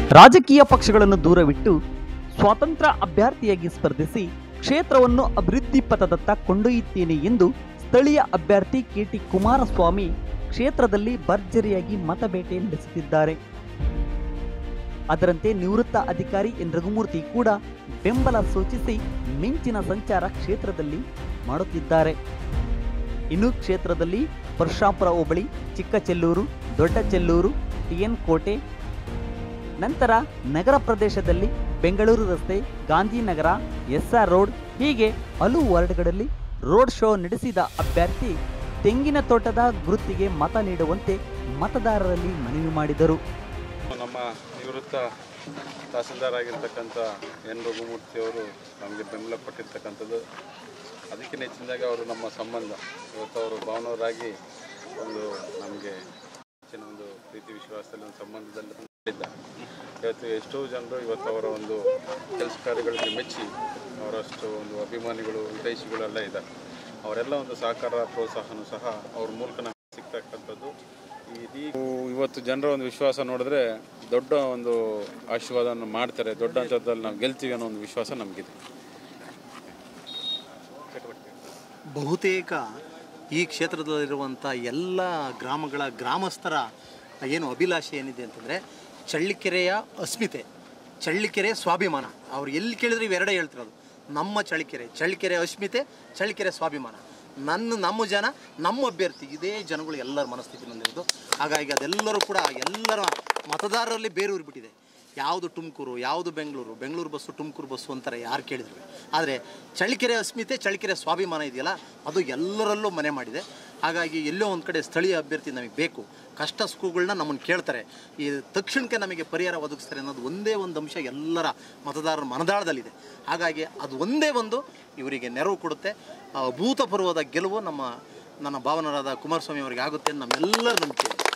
ರಾಜಕೀಯ ಪಕ್ಷಗಳನ್ನು ದೂರವಿಟ್ಟು ಸ್ವಾತಂತ್ರ್ಯ ಅಭ್ಯರ್ಥಿಯಾಗಿ ಸ್ಪರ್ಧಿಸಿ ಕ್ಷೇತ್ರವನ್ನು ಅಭಿವೃದ್ಧಿ ಪಥದತ್ತ ಕೊಂಡೊಯ್ಯುತ್ತೇನೆ ಎಂದು ಸ್ಥಳೀಯ ಅಭ್ಯರ್ಥಿ ಕೆಟಿ ಕುಮಾರಸ್ವಾಮಿ ಕ್ಷೇತ್ರದಲ್ಲಿ ಭರ್ಜರಿಯಾಗಿ ಮತಬೇಟೆ ನಡೆಸುತ್ತಿದ್ದಾರೆ ಅದರಂತೆ ನಿವೃತ್ತ ಅಧಿಕಾರಿ ಎನ್ ರಘುಮೂರ್ತಿ ಕೂಡ ಬೆಂಬಲ ಸೂಚಿಸಿ ಮಿಂಚಿನ ಸಂಚಾರ ಕ್ಷೇತ್ರದಲ್ಲಿ ಮಾಡುತ್ತಿದ್ದಾರೆ ಇನ್ನು ಕ್ಷೇತ್ರದಲ್ಲಿ ಪರಶುರಾಂಪುರ ಹೋಬಳಿ ಚಿಕ್ಕಚೆಲ್ಲೂರು ದೊಡ್ಡ ಚೆಲ್ಲೂರು ಟಿಎನ್ ಕೋಟೆ ನಂತರ ನಗರ ಪ್ರದೇಶದಲ್ಲಿ ಬೆಂಗಳೂರು ರಸ್ತೆ ಗಾಂಧಿನಗರ ಎಸ್ಆರ್ ರೋಡ್ ಹೀಗೆ ಹಲವು ವಾರ್ಡ್ಗಳಲ್ಲಿ ರೋಡ್ ಶೋ ನಡೆಸಿದ ಅಭ್ಯರ್ಥಿ ತೆಂಗಿನ ತೋಟದ ಗುರುತಿಗೆ ಮತ ನೀಡುವಂತೆ ಮತದಾರರಲ್ಲಿ ಮನವಿ ಮಾಡಿದರು ನಮ್ಮ ನಿವೃತ್ತ ತಹಸೀಲ್ದಾರ್ ಆಗಿರ್ತಕ್ಕಂಥ ಎನ್ ರಘುಮೂರ್ತಿಯವರು ನಮಗೆ ಬೆಂಬಲ ಕೊಟ್ಟಿರ್ತಕ್ಕಂಥದ್ದು ಅದಕ್ಕೆ ಹೆಚ್ಚಿನದಾಗಿ ಅವರು ನಮ್ಮ ಸಂಬಂಧ ಇವತ್ತು ಅವರು ಭಾವನವರಾಗಿ ಒಂದು ನಮಗೆ ಹೆಚ್ಚಿನ ಒಂದು ಪ್ರೀತಿ ವಿಶ್ವಾಸದಲ್ಲಿ ಒಂದು ಸಂಬಂಧದಲ್ಲಿ ಇದ್ದಾರೆ ಇವತ್ತು ಎಷ್ಟೋ ಜನರು ಇವತ್ತು ಅವರ ಒಂದು ಕೆಲಸ ಕಾರ್ಯಗಳಿಗೆ ಮೆಚ್ಚಿ ಅವರಷ್ಟು ಒಂದು ಅಭಿಮಾನಿಗಳು ಹಿತೈಷಿಗಳೆಲ್ಲ ಇದ್ದಾರೆ ಅವರೆಲ್ಲ ಒಂದು ಸಹಕಾರ ಪ್ರೋತ್ಸಾಹನೂ ಸಹ ಅವ್ರ ಮೂಲಕ ನಮಗೆ ಸಿಗ್ತಕ್ಕಂಥದ್ದು ಈ ಇಡೀ ಇವತ್ತು ಜನರ ಒಂದು ವಿಶ್ವಾಸ ನೋಡಿದ್ರೆ ದೊಡ್ಡ ಒಂದು ಆಶೀರ್ವಾದವನ್ನು ಮಾಡ್ತಾರೆ ದೊಡ್ಡ ಹಂತದಲ್ಲಿ ನಾವು ಗೆಲ್ತೀವಿ ಅನ್ನೋ ಒಂದು ವಿಶ್ವಾಸ ನಮಗಿದೆ ಬಹುತೇಕ ಈ ಕ್ಷೇತ್ರದಲ್ಲಿರುವಂಥ ಎಲ್ಲ ಗ್ರಾಮಗಳ ಗ್ರಾಮಸ್ಥರ ಏನು ಅಭಿಲಾಷೆ ಏನಿದೆ ಅಂತಂದರೆ ಚಳ್ಳಿಕೆರೆಯ ಅಸ್ಮಿತೆ ಚಳ್ಳಿಕೆರೆ ಸ್ವಾಭಿಮಾನ ಅವ್ರು ಎಲ್ಲಿ ಕೇಳಿದ್ರೆ ಇವೆರಡೇ ಹೇಳ್ತಿರೋದು ನಮ್ಮ ಚಳ್ಳಿಕೆರೆ ಚಳ್ಳಿಕೆರೆ ಅಸ್ಮಿತೆ ಚಳ್ಳಿಕೆರೆ ಸ್ವಾಭಿಮಾನ ನನ್ನ ನಮ್ಮ ಜನ ನಮ್ಮ ಅಭ್ಯರ್ಥಿ ಇದೇ ಜನಗಳು ಎಲ್ಲರ ಮನಸ್ಥಿತಿನಲ್ಲಿರೋದು ಹಾಗಾಗಿ ಅದೆಲ್ಲರೂ ಕೂಡ ಎಲ್ಲರ ಮತದಾರರಲ್ಲಿ ಬೇರೂರಿ ಬಿಟ್ಟಿದೆ ಯಾವುದು ತುಮಕೂರು ಯಾವುದು ಬೆಂಗಳೂರು ಬೆಂಗಳೂರು ಬಸ್ಸು ತುಮಕೂರು ಬಸ್ಸು ಅಂತಾರೆ ಯಾರು ಕೇಳಿದ್ರು ಆದರೆ ಚಳ್ಳಕೆರೆ ಅಸ್ಮಿತೆ ಚಳ್ಳಕೆರೆ ಸ್ವಾಭಿಮಾನ ಇದೆಯಲ್ಲ ಅದು ಎಲ್ಲರಲ್ಲೂ ಮನೆ ಮಾಡಿದೆ ಹಾಗಾಗಿ ಎಲ್ಲೋ ಒಂದು ಕಡೆ ಸ್ಥಳೀಯ ಅಭ್ಯರ್ಥಿ ನಮಗೆ ಬೇಕು ಕಷ್ಟ ಸುಖಗಳನ್ನ ನಮ್ಮನ್ನು ಕೇಳ್ತಾರೆ ಈ ತಕ್ಷಣಕ್ಕೆ ನಮಗೆ ಪರಿಹಾರ ಒದಗಿಸ್ತಾರೆ ಅನ್ನೋದು ಒಂದೇ ಒಂದು ಅಂಶ ಎಲ್ಲರ ಮತದಾರರ ಮನದಾಳದಲ್ಲಿದೆ ಹಾಗಾಗಿ ಅದು ಒಂದೇ ಒಂದು ಇವರಿಗೆ ನೆರವು ಕೊಡುತ್ತೆ ಆ ಅಭೂತಪೂರ್ವದ ಗೆಲುವು ನಮ್ಮ ನನ್ನ ಭಾವನರಾದ ಕುಮಾರಸ್ವಾಮಿ ಅವರಿಗೆ ಆಗುತ್ತೆ ಅಂತ ನಮ್ಮೆಲ್ಲರ ನಂಬಿಕೆ ಇದೆ.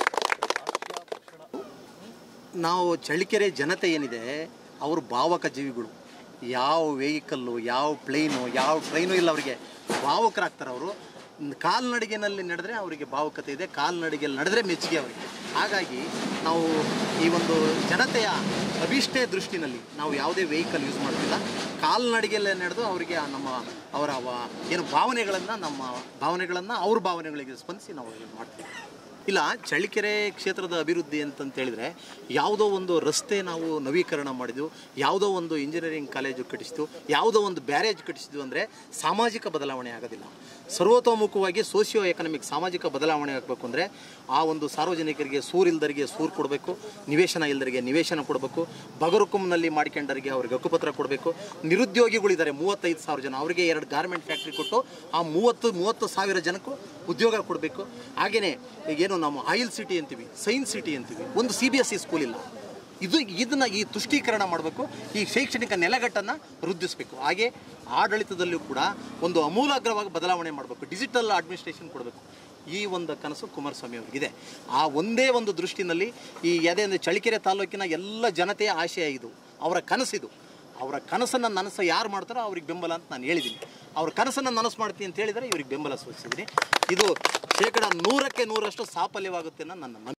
ನಾವು ಚಳ್ಳಕೆರೆ ಜನತೆ ಏನಿದೆ ಅವರು ಭಾವಕ ಜೀವಿಗಳು ಯಾವ ವೆಹಿಕಲ್ಲು ಯಾವ ಪ್ಲೇನು ಯಾವ ಟ್ರೈನು ಇಲ್ಲ ಅವರಿಗೆ ಭಾವಕರಾಗ್ತಾರೆ ಅವರು ಕಾಲ್ನಡಿಗೆನಲ್ಲಿ ನಡೆದ್ರೆ ಅವರಿಗೆ ಭಾವುಕತೆ ಇದೆ ಕಾಲ್ನಡಿಗೆಯಲ್ಲಿ ನಡೆದ್ರೆ ಮೆಚ್ಚುಗೆ ಅವರಿಗೆ ಹಾಗಾಗಿ ನಾವು ಈ ಒಂದು ಜನತೆಯ ಅಭಿಷ್ಟೇ ದೃಷ್ಟಿನಲ್ಲಿ ನಾವು ಯಾವುದೇ ವೆಹಿಕಲ್ ಯೂಸ್ ಮಾಡ್ತಿಲ್ಲ ಕಾಲ್ನಡಿಗೆಯಲ್ಲೇ ನಡೆದು ಅವರಿಗೆ ಆ ನಮ್ಮ ಅವರ ವ- ಏನು ಭಾವನೆಗಳನ್ನು ನಮ್ಮ ಭಾವನೆಗಳನ್ನು ಅವ್ರ ಭಾವನೆಗಳಿಗೆ ಸ್ಪಂದಿಸಿ ನಾವು ಇದು ಮಾಡ್ತೀವಿ ಇಲ್ಲ ಚಳ್ಳಕೆರೆ ಕ್ಷೇತ್ರದ ಅಭಿವೃದ್ಧಿ ಅಂತಂತ ಹೇಳಿದ್ರೆ ಯಾವುದೋ ಒಂದು ರಸ್ತೆ ನಾವು ನವೀಕರಣ ಮಾಡಿದ್ವು ಯಾವುದೋ ಒಂದು ಇಂಜಿನಿಯರಿಂಗ್ ಕಾಲೇಜು ಕಟ್ಟಿಸಿದ್ವು ಯಾವುದೋ ಒಂದು ಬ್ಯಾರೇಜ್ ಕಟ್ಟಿಸಿದ್ವು ಅಂದರೆ ಸಾಮಾಜಿಕ ಬದಲಾವಣೆ ಆಗೋದಿಲ್ಲ ಸರ್ವತೋಮುಖವಾಗಿ ಸೋಷಿಯೋ ಎಕನಾಮಿಕ್ ಸಾಮಾಜಿಕ ಬದಲಾವಣೆ ಆಗಬೇಕು ಅಂದರೆ ಆ ಒಂದು ಸಾರ್ವಜನಿಕರಿಗೆ ಸೂರು ಇಲ್ದರಿಗೆ ಸೂರು ಕೊಡಬೇಕು ನಿವೇಶನ ಇಲ್ದರಿಗೆ ನಿವೇಶನ ಕೊಡಬೇಕು ಬಗರುಕುಂನಲ್ಲಿ ಮಾಡ್ಕೊಂಡರಿಗೆ ಅವ್ರಿಗೆ ಹಕ್ಕುಪತ್ರ ಕೊಡಬೇಕು ನಿರುದ್ಯೋಗಿಗಳಿದ್ದಾರೆ ಮೂವತ್ತೈದು ಸಾವಿರ ಜನ ಅವರಿಗೆ ಎರಡು ಗಾರ್ಮೆಂಟ್ ಫ್ಯಾಕ್ಟ್ರಿ ಕೊಟ್ಟು ಆ ಮೂವತ್ತು ಮೂವತ್ತು ಸಾವಿರ ಜನಕ್ಕೂ ಉದ್ಯೋಗ ಕೊಡಬೇಕು ಹಾಗೆಯೇ ಈಗೇನು ನಾವು ಆಯಿಲ್ ಸಿಟಿ ಅಂತೀವಿ ಸೈನ್ಸ್ ಸಿಟಿ ಅಂತೀವಿ ಒಂದು C B S C school ಇಲ್ಲ ಇದು ಇದನ್ನ ಈ ತುಷ್ಟೀಕರಣ ಮಾಡಬೇಕು ಈ ಶೈಕ್ಷಣಿಕ ನೆಲೆಗಟ್ಟನ್ನು ವೃದ್ಧಿಸಬೇಕು ಹಾಗೆ ಆಡಳಿತದಲ್ಲೂ ಕೂಡ ಒಂದು ಅಮೂಲಾಗ್ರವಾಗಿ ಬದಲಾವಣೆ ಮಾಡಬೇಕು ಡಿಜಿಟಲ್ ಅಡ್ಮಿನಿಸ್ಟ್ರೇಷನ್ ಕೊಡಬೇಕು ಈ ಒಂದು ಕನಸು ಕುಮಾರಸ್ವಾಮಿ ಅವರಿಗಿದೆ ಆ ಒಂದೇ ಒಂದು ದೃಷ್ಟಿನಲ್ಲಿ ಈ ಯಾವುದೇ ಒಂದು ಚಳಿಕೆರೆ ತಾಲೂಕಿನ ಎಲ್ಲ ಜನತೆಯ ಆಶಯ ಇದು ಅವರ ಕನಸಿದು ಅವರ ಕನಸನ್ನು ನನಸು ಯಾರು ಮಾಡ್ತಾರೋ ಅವ್ರಿಗೆ ಬೆಂಬಲ ಅಂತ ನಾನು ಹೇಳಿದ್ದೀನಿ ಅವ್ರ ಕನಸನ್ನು ನನಸು ಮಾಡ್ತೀನಿ ಅಂತ ಹೇಳಿದರೆ ಇವ್ರಿಗೆ ಬೆಂಬಲ ಸೂಚಿಸಿದ್ದೀನಿ ಇದು ಶೇಕಡ ನೂರಕ್ಕೆ ನೂರಷ್ಟು ಸಾಫಲ್ಯವಾಗುತ್ತೆ ಅನ್ನೋ ನನ್ನ ನಂಬಿಕೆ